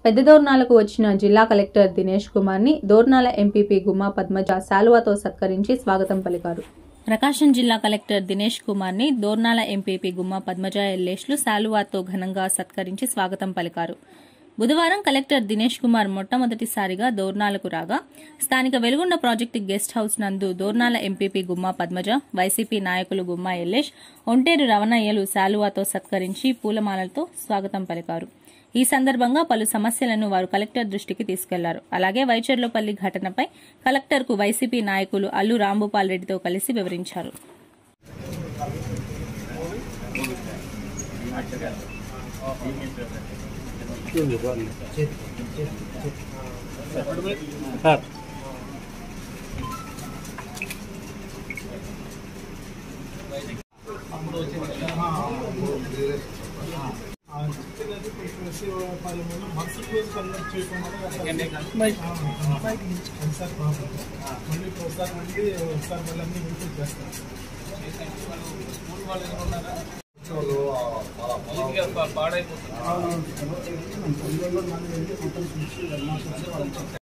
పెద్ద దోర్నాలకు వచ్చిన జిల్లా కలెక్టర్ దినేష్ కుమార్ని దోర్నాల ఎంపీపీ గుమ్మా పద్మజ శాలువాతో సత్కరించి స్వాగతం పలికారు ప్రకాశం జిల్లా కలెక్టర్ దినేష్ కుమార్ని దోర్నాల ఎంపీపీ గుమ్మా పద్మజ ఎల్లేష్లు శాలువాతో ఘనంగా సత్కరించి స్వాగతం పలికారు బుధవారం కలెక్టర్ దినేష్ కుమార్ మొట్టమొదటిసారిగా దోర్నాలకు రాగా స్థానిక వెలుగొండ ప్రాజెక్టు గెస్ట్ హౌస్ నందు దోర్నాల ఎంపీపీ గుమ్మా పద్మజ వైసీపీ నాయకులు గుమ్మా ఎల్లేష్ ఒంటేరు రవణయ్యలు శాలువాతో సత్కరించి పూలమాలలతో స్వాగతం పలికారు ఈ సందర్భంగా పలు సమస్యలను వారు కలెక్టర్ దృష్టికి తీసుకెళ్లారు అలాగే వైచర్లపల్లి ఘటనపై కలెక్టర్కు వైసీపీ నాయకులు అల్లు రాంభూపాల్ రెడ్డితో కలిసి వివరించారు చిన్నది కొంచెం వేసి పది మంది మనసుకు కన్వర్ట్ చేయడం ఒకసారి ప్రాబ్లం మళ్ళీ ఒకసారి మళ్ళీ ఒకసారి మళ్ళీ అన్ని ఇంప్రూవ్ చేస్తారు పాడైపోతుంది